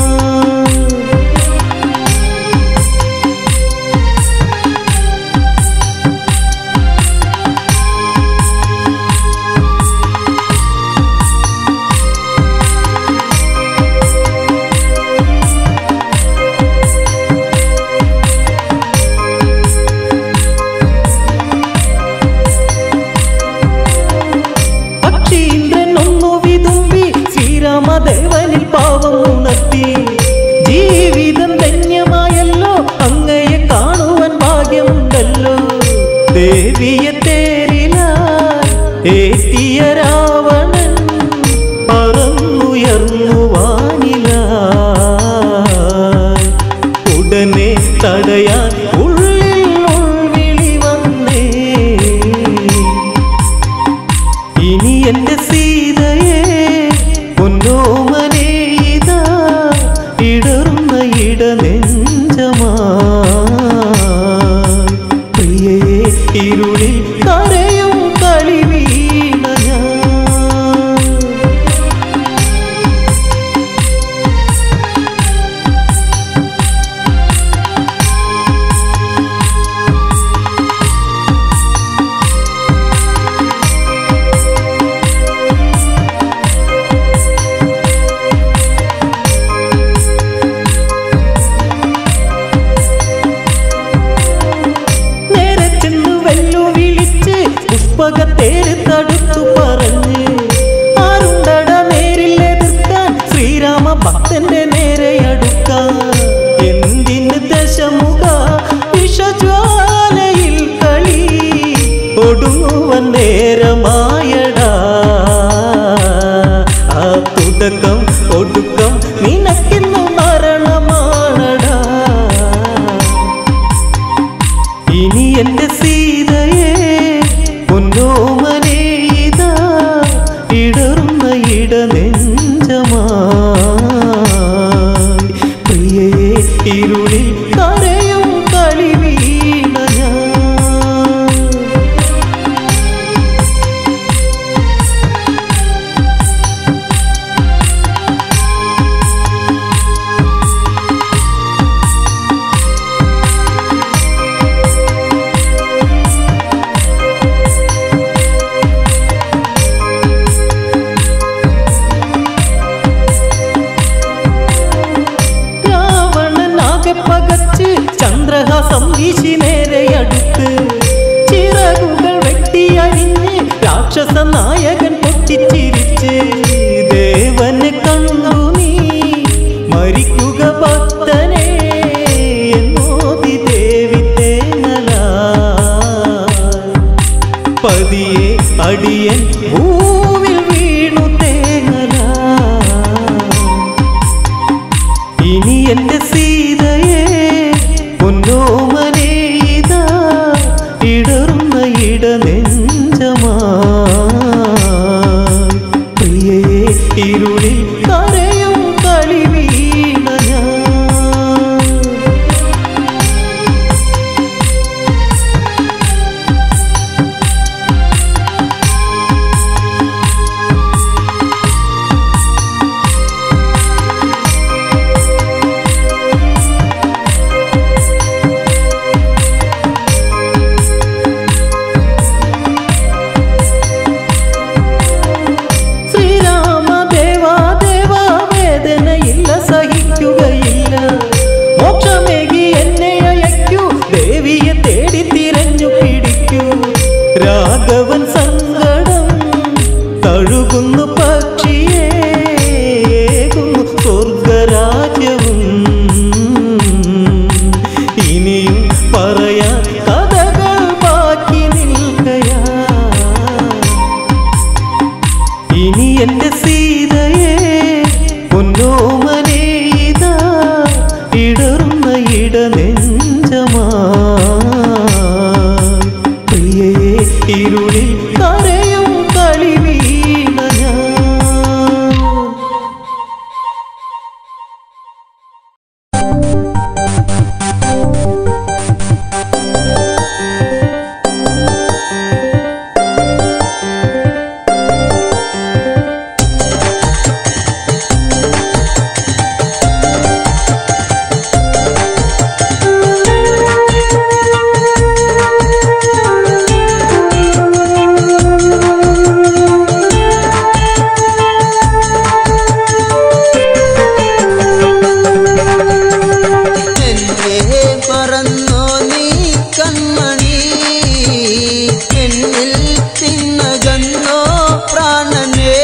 പക്ഷീന്ദ്രൻ ഒന്നു വിതുമ്പി ശ്രീരാമദേവനിൽ പാവം ഉണർത്തി ജീവിതം ധന്യമായല്ലോ അങ്ങയെ കാണുവാൻ ഭാഗ്യമുണ്ടല്ലോ ദേവിയെ തേരിലായി ഏറ്റിയ രാവണൻ പറന്നുയർന്നു വാനിലായി ഉടനെ തടയാൻ ഉള്ളിൽ ഉൾവിളി വന്നേ ഇനി എന്റെ സീതയെ പൊന്നോമനെ ഇതാ ഇടറുന്ന ഇടനെഞ്ചമാ പ്രിയയെ ഇരുളിൽ കരയും കളി വീണ ഞാൻ നേരെ ചെന്ന് വെല്ലുവിളിച്ച് പുഷ്പകത്തേര് തടുത്തു പറഞ്ഞ് ആരുണ്ടട നേരിൽ എതിർക്കാൻ ശ്രീരാമ ഭക്തന്റെ നേരെ അടുക്കാൻ എന്തിന് ദശമുഖ വിഷജ്വാലയിൽ കളി ഒടുങ്ങുവൻ നേരമായടാ ആ തുടക്കം ഒടുക്കം നിനക്കിന്നു മരണമാണടാ ഇനി എന്റെ സീതയെ പൊന്നോമനെ ഇതാ ഇടറുന്ന ഇടനെഞ്ചമാ പ്രിയയെ ഇരുളിൽ കരയും കളി വീണ ഞാൻ രാവണനാകെ പകച്ച് ചന്ദ്രഹാസം വീശി നേരെ അടുത്ത് ചിറകുകൾ വെട്ടിയഴിഞ്ഞ് രാക്ഷസ നായകൻ പൊട്ടിച്ചിരിച്ച് ദേവന് കണ്ടു നീ മരിക്കുക ഭക്തനെ എന്നോതി ദേവി തേങ്ങലാ പതിയെ അടിയൻ ഭൂവിൽ വീണു തേങ്ങല ഇനി എന്റെ സീതയെ പൊന്നോമനെ ഇതാ ഇടറുന്ന ഇടനെഞ്ചമാ പ്രിയയെ ഇരുളിൽ കരയും കളി വീണ ഞാൻ ശ്രീരാമ ദേവാ ദേവാ വേദനയില്ല സഹിക്കുകയില്ല മോക്ഷമേകി എന്നെ അയക്കൂ ദേവിയെ തേടി തിരഞ്ഞു പിടിക്കൂ രാഘവൻ സങ്കടം തഴുകുന്നു പക്ഷിയെ ഏകുന്നു സ്വർഗരാജ്യവും ഇനിയും പറയാൻ കഥകൾ ബാക്കി നിൽക്കയാ ഇനി എന്റെ സീതയെ പൊന്നോമനെ ഇതാ ഇടറുന്ന ഇടനെഞ്ചമാ പ്രിയയെ ഇരുളിൽ കരയും കളി വീണ ഞാൻ എന്നെ പറന്നോ നീ കൺമണി എന്നിൽ തിന്നകന്നോ പ്രാണനേ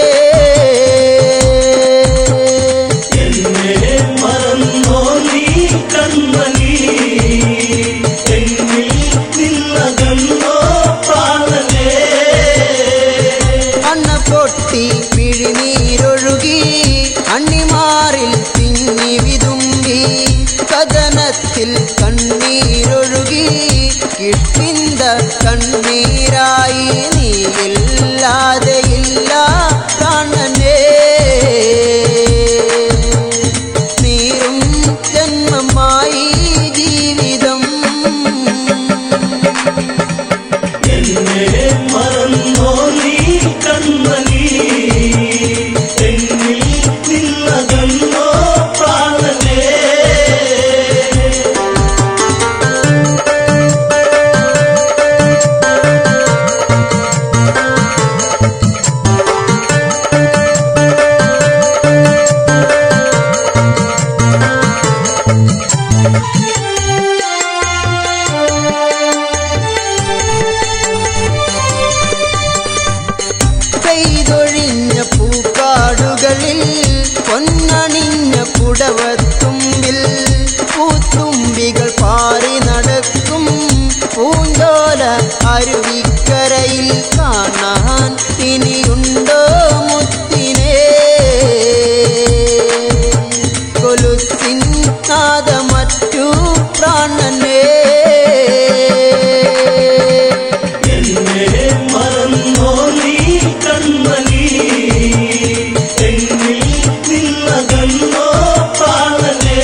എന്നെ മറന്നോ നീ കൺമണി എന്നിൽ നിന്നകന്നോ പ്രാണനേ അണ്ണ പൊട്ടി മിഴിനീരൊഴുകി അണ്ണിമാറിൽ തിങ്ങി വിതുമ്പി കഥനത്തിൽ കണ്ണീരൊഴുകി കിട്ടിന്ത കണ്ണീരായി നീയില്ലാതെയില്ല പ്രാണനേ നീറും ജന്മമായി ജീവിതം എന്നെ മറന്നോ നീ കൺമണി എന്നിൽ നിന്നകന്നോ പ്രാണനേ പെയ്തൊഴിഞ്ഞ പൂക്കാടുകളിൽ പൊന്നണിഞ്ഞ പുടവത്തുമ്പിൽ പൂത്തുമ്പികൾ പാറി നടക്കും പൂഞ്ചോല അരുവിക്കരയിൽ കാണാൻ ഇനിയുണ്ടോ മുത്തിനെ കൊലുത്തിൻ നാദമറ്റു പ്രാണനേ എന്നെ മറന്നോ നീ കൺമണി എന്നിൽ നിന്നകന്നോ പ്രാണനേ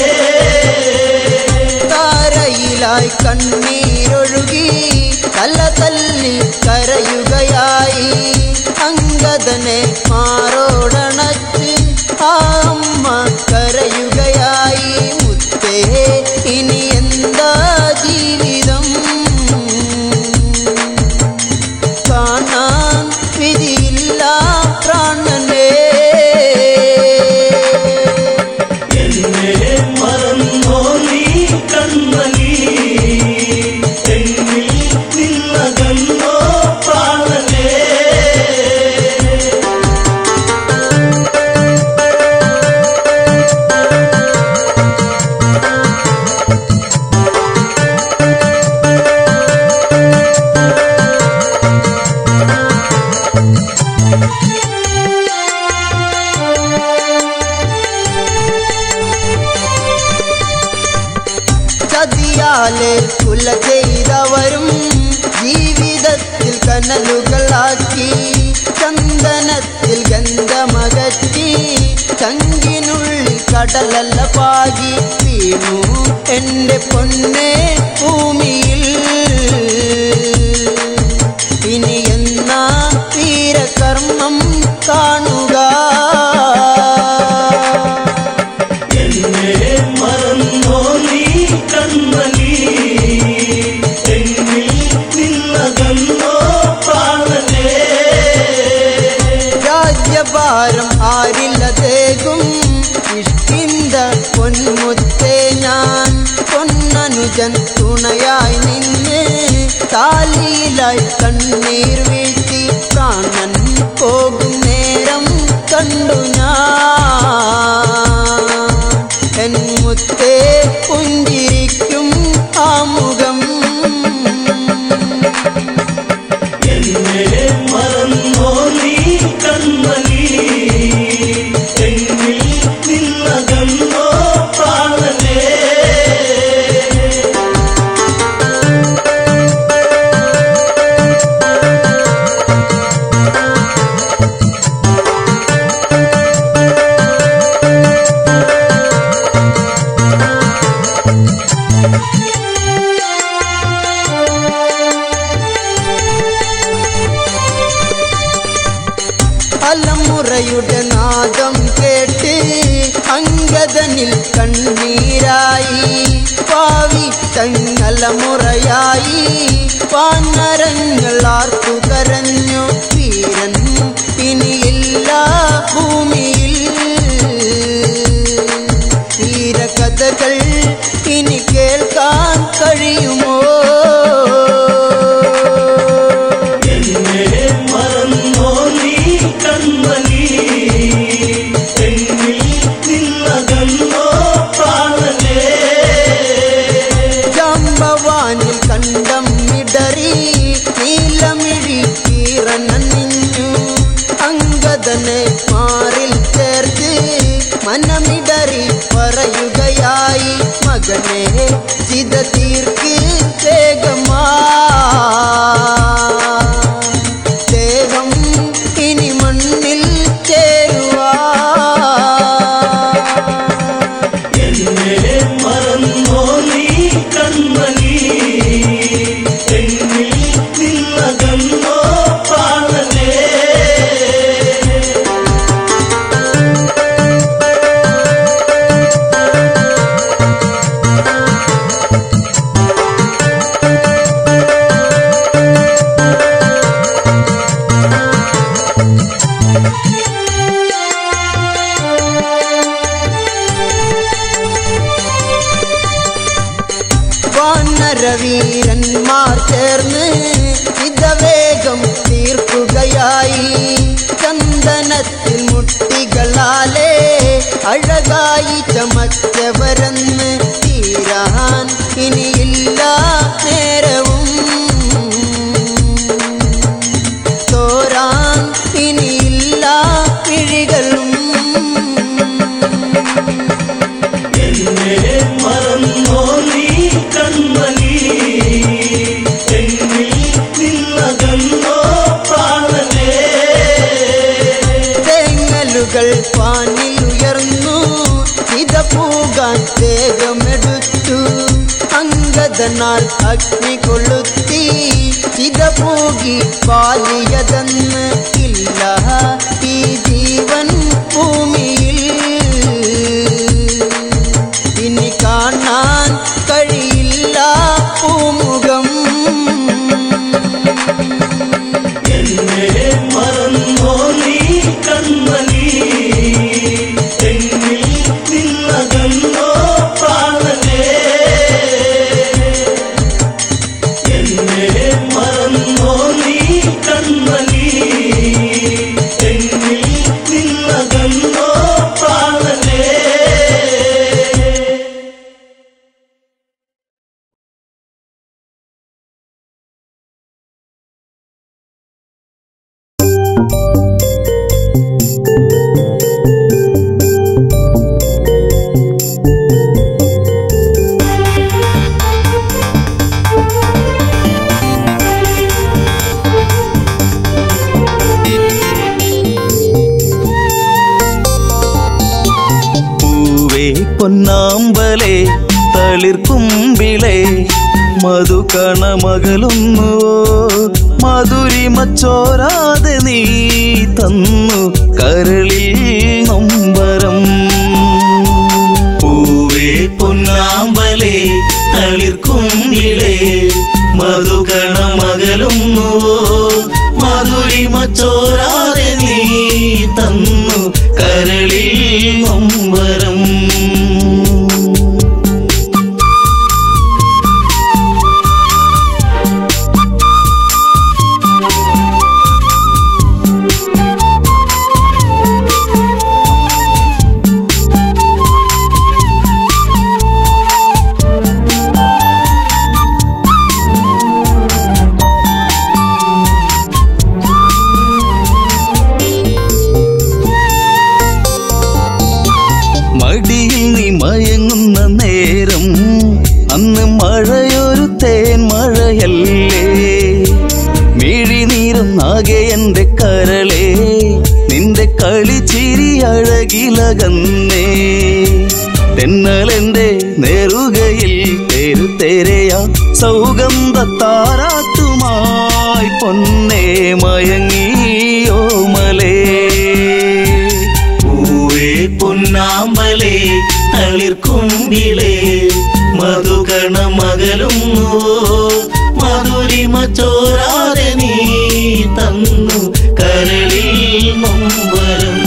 താരയിലായി കണ്ണീരൊഴുകി തല തല്ലി കരയുകയായി അങ്കദനെ മാറോടണച്ച് ആ അമ്മ കരയുകയായി മുത്തേ ഇനി എന്താ ജീവിതം കാണാൻ വിധിയില്ല പ്രാണനേ എന്നെ മറന്നോ നീ കൺമണി എന്നിൽ നിന്നകന്നോ പ്രാണനേ ചതിയാലെ കുല ചെയ്തവരും ജീവിതത്തിൽ കനലുകളാക്കി ചന്ദനത്തിൽ ഗന്ധമകറ്റി ചങ്കിനുള്ളിൽ കടലല്ല പാകി വീണു എന്റെ പൊന്നെ ഭൂമിയിൽ ഇനി എന്നാ വീരകർമ്മം കാണുക എന്നെ മറന്നോ നീ കൺമണി എന്നിൽ നിന്നകന്നോ പ്രാണനേ രാജ്യഭാരം ആരില്ലതേകും ഇഷ്ടിന്ത പൊന്മുത്തേ ഞാൻ പൊന്നനുജൻ തുണയായി നിന്ന് താലിയിലായി കണ്ണീർ വീഴ്ത്തി തലമുറയുടെ നാദം കേട്ട് അങ്കദനിൽ കണ്ണീരായി പാവി തങ്ങലമുറയായി പാന്നരങ്ങൾ ആർത്തു കരഞ്ഞു വീരൻ ഇനിയില്ല ഭൂമിയിൽ വീരകഥകൾ ഇനി കേൾക്കാൻ കഴിയുമോ എന്നെ മറന്നോ നീ കൺമണി എന്നിൽ നിന്നകന്നോ പ്രാണനേ ജാമ്പവാനിൽ കണ്ടം ഇടറി നീലമിഴി കീറനണിഞ്ഞു അങ്കദനെ മാറിൽ ചേർത്ത് മനമിടറി പറയുകയായി മകനെ ചിത തീർക്ക് വേഗമാ ദേഹം ഇനി മണ്ണിൽ ചേരുവാ എന്നെ മറന്നോ നീ കൺമണി എന്നിൽ നിന്നകന്നോ പ്രാണനേ വാനരവീരന്മാർ ചേർന്ന് ഇതവേഗം തീർക്കുകയായി ചന്ദനത്തിൽ മുട്ടികളാലേ അഴകായി ചമച്ചവരെന്ന് തീരാൻ ഇനിയില്ല നേരവും തോരാൻ ഇനിയില്ല പിഴികളും എന്നെ മറന്നോ നീ കൺമണി എന്നിൽ നിന്നകന്നോ പ്രാണനേ തേങ്ങലുകൾ പാനിലുയർന്നു ഇത പൂകാൻ വേഗമെടുത്തു അങ്കദനാൽ അഗ്നി കൊളുത്തി ഇത പൂകി പാലിയതെന്ന് ഇല്ല ഈ ജീവൻ ഭൂമിയിൽ ഇനി കാണാൻ കഴിയില്ല പൂമുഖം എന്നെ മറന്നോ നീ കൺമണി എന്നിൽ നിന്നകന്നോ പ്രാണനേ എന്നെ മറന്നോ നീ കൺമണി എന്നിൽ നിന്നകന്നോ പ്രാണനേ പൂവേ പൊന്നാമ്പലേ തളിർക്കുമ്പിളേ മധുകണമകലുന്നുവോ മധുരിമച്ചോരാതെ നീ തന്നു കരളിൽ നൊമ്പരം പൂവേ പൊന്നാമ്പലേ തളിർക്കുമ്പിളേ മധുകണമകലുന്നുവോ മധുരിമച്ചോരാതെ നീ തന്നു കരളിൽ നൊമ്പരം മടിയിൽ നീ മയങ്ങുന്ന നേരം അന്ന് മഴയൊരു തേൻ മഴയല്ലേ മിഴിനീരുന്നാകെ എന്റെ കരളെ നിന്റെ കളിച്ചിരി അഴകിലകന്നേ തെന്നലെന്റെ നേറുകയിൽ തെരുതെരയാ സൗഗന്ധ താരാട്ടുമായി പൊന്നേ മയങ്ങിയോ മലേ കുമ്പിളേ മധുകണ മകലുന്നു മധുരിമ ചോരാതെ നീ തന്നു കരളിൽ നൊമ്പരം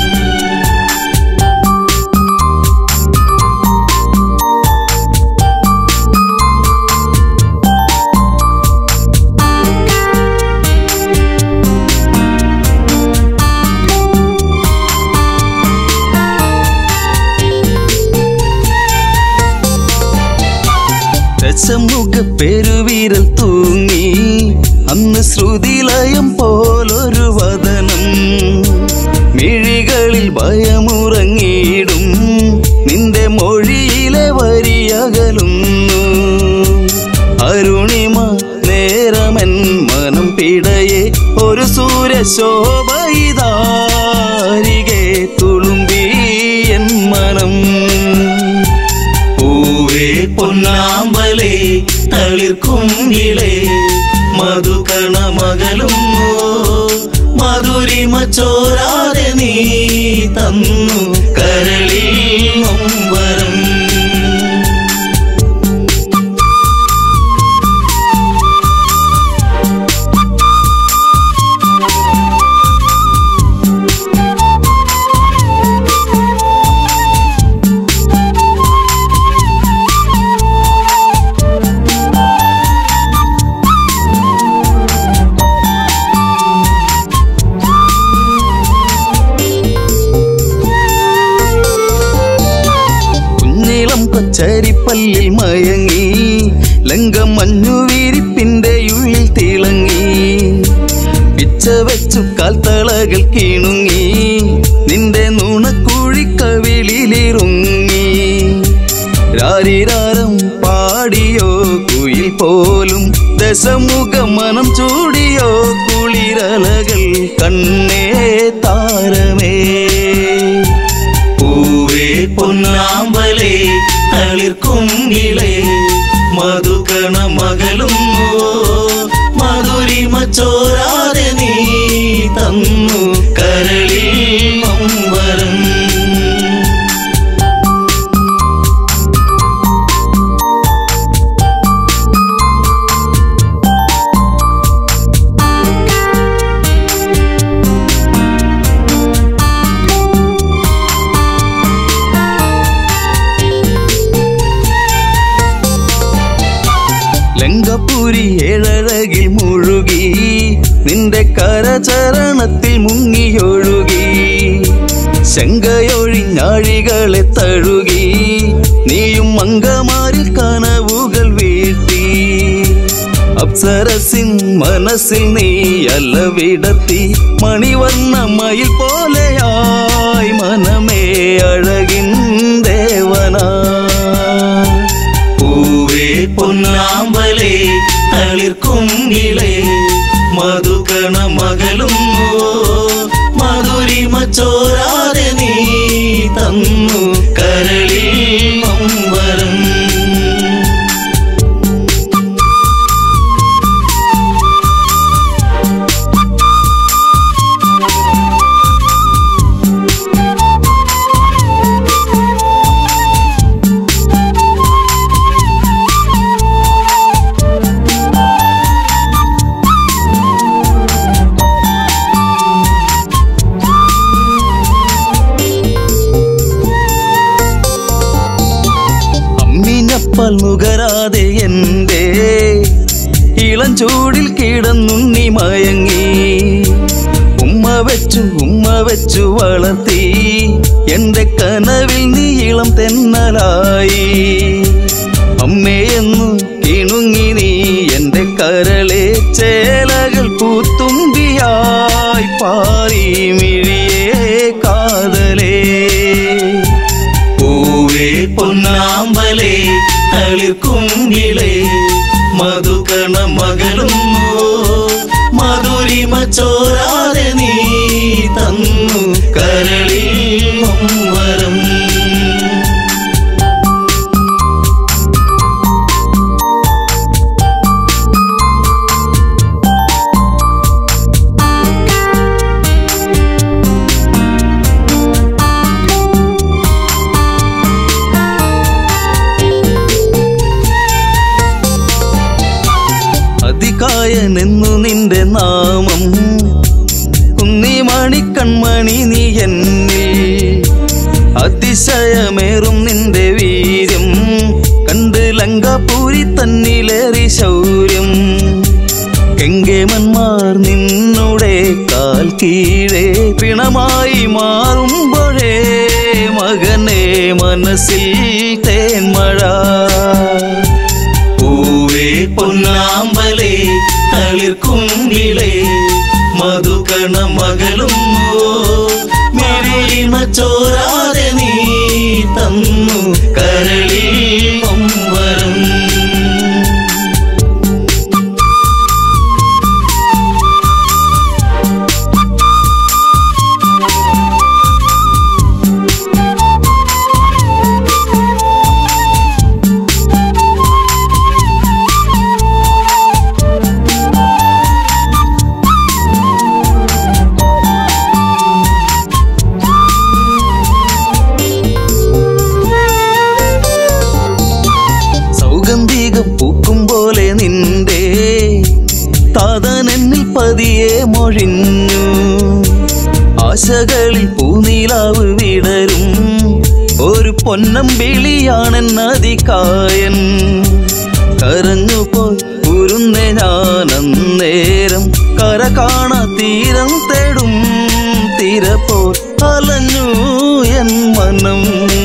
ദശമുഖ പെരുവിരൽ തൂങ്ങി അന്ന് ശ്രുതിലയം പോലൊരു വദനം മിഴികളിൽ ഭയമുറങ്ങിയിടും നിന്റെ മൊഴിയിലെ വരിയകലുന്നു അരുണിമ നേരമൻ മനം പിടയെ ഒരു സൂര്യശോഭയിതാരികെ തുളുമ്പി എൻ മനം പൂവേ പൊന്നാമ്പലേ തളിർക്കുമ്പിളേ മധുകണ മകലുന്നു മധുരിമ ചോരാതെ നീ തന്നു കരളിൽ നൊമ്പരം കുഞ്ഞിളം കൊച്ചരിപ്പല്ലിൽ മയങ്ങി ലങ്കം മഞ്ഞുവീരിപ്പിന്റെ ഉള്ളിൽ തിളങ്ങി പിച്ച വെച്ചു കാൽത്തളകൾ കിണുങ്ങി നിന്റെ നുണക്കുഴിക്കവിളിലിറുങ്ങി രാരിരാരം പാടിയോ കുയിൽ പോലും ദശമുഖ മനം ചൂടിയോ കുളിരലകൾ കണ്ണേ താരമേ പൂവേ പൊന്നാമ്പലേ തളിർക്കുങ്കിളേ മധുകണ മകളുന്നു മധുരിമ ചോരാതെ നീ തന്നു കരളിൽ നൊമ്പരം ലങ്കപുരി ഏഴഴകിൽ മുഴുകി നിന്റെ കരചരണത്തിൽ മുങ്ങിയൊഴുകി ശങ്കയൊഴിഞ്ഞാഴികളെ തഴുകി നീയും മങ്കമാരിൽ കനവുകൾ വീഴ്ത്തി അപ്സരസിൻ മനസ്സിൽ നീ അല്ല വിടത്തി മണിവർണ്ണ മയിൽ പോലെയായി മനമേ അഴകിൻ ദേവനാ പൂവേ പൊന്നാമ്പലേ തളിർക്കുങ്കിളേ മധുകണ മകളുന്നു മധുരിമ ചോരാതെ നീ തന്നു കരളിൽ നൊമ്പരം അമ്മിഞ്ഞപ്പൽ നുകരാതെ എൻ്റെ ഇളം ചൂടിൽ കിടന്നുണ്ണി മയങ്ങി ഉമ്മ വെച്ചു ഉമ്മ വെച്ചു വളർത്തി എൻ്റെ കനവിൽ നീ ഇളം തെന്നലായി അമ്മയെന്നു കിണുങ്ങി നീ എൻ്റെ കരളെ ചേലകൾ പൂത്തുമ്പിയായി പാറി മിഴിയേ കാതലേ പൂവേ പൊന്നാമ്പലേ തളിർക്കുങ്കിളേ മധുകണ മകളുന്നു മധുരിമ ചോരാതെ നീ തന്നു കരളിൽ നൊമ്പരം കൺമണി നീ എന്നിൽ അതിശയമേറും നിന്റെ വീര്യം കണ്ട് ലങ്കാപൂരി തന്നിലേറി ശൗര്യം കെങ്കേമന്മാർ നിന്നുടെ കാൽ കീഴേ പിണമായി മാറുമ്പോഴേ മകനെ മനസ്സിൽ തേന്മഴ പൂവേ പൊന്നാമ്പലേ തളിർക്കുങ്കിളേ മധുകണ മകളും മെറിമ ചോരാതെ നീ തന്നു കരളിൽ ഒമ്പരം സൗഗന്ധികം പൂക്കും പോലെ നിന്റെ താതനെന്നിൽ പതിയെ മൊഴിഞ്ഞു ആശകളിൽ പൂനീലാവ് വിടരും ഒരു പൊന്നമ്പിളിയാണെന്നതികായൻ കരഞ്ഞുപോയി ഉരുന്നെ ഞാൻ അന്നേരം കര കാണാ തീരം തേടും തീരപ്പോ അലഞ്ഞു എൻ മനം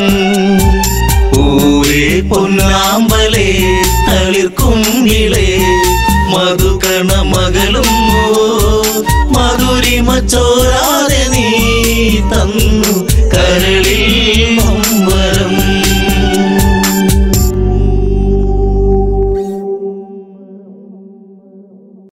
പൂവേ പൊന്നാമ്പലേ തളിർക്കുങ്കിളേ മധുകണ മകളും മധുരിമ ചോര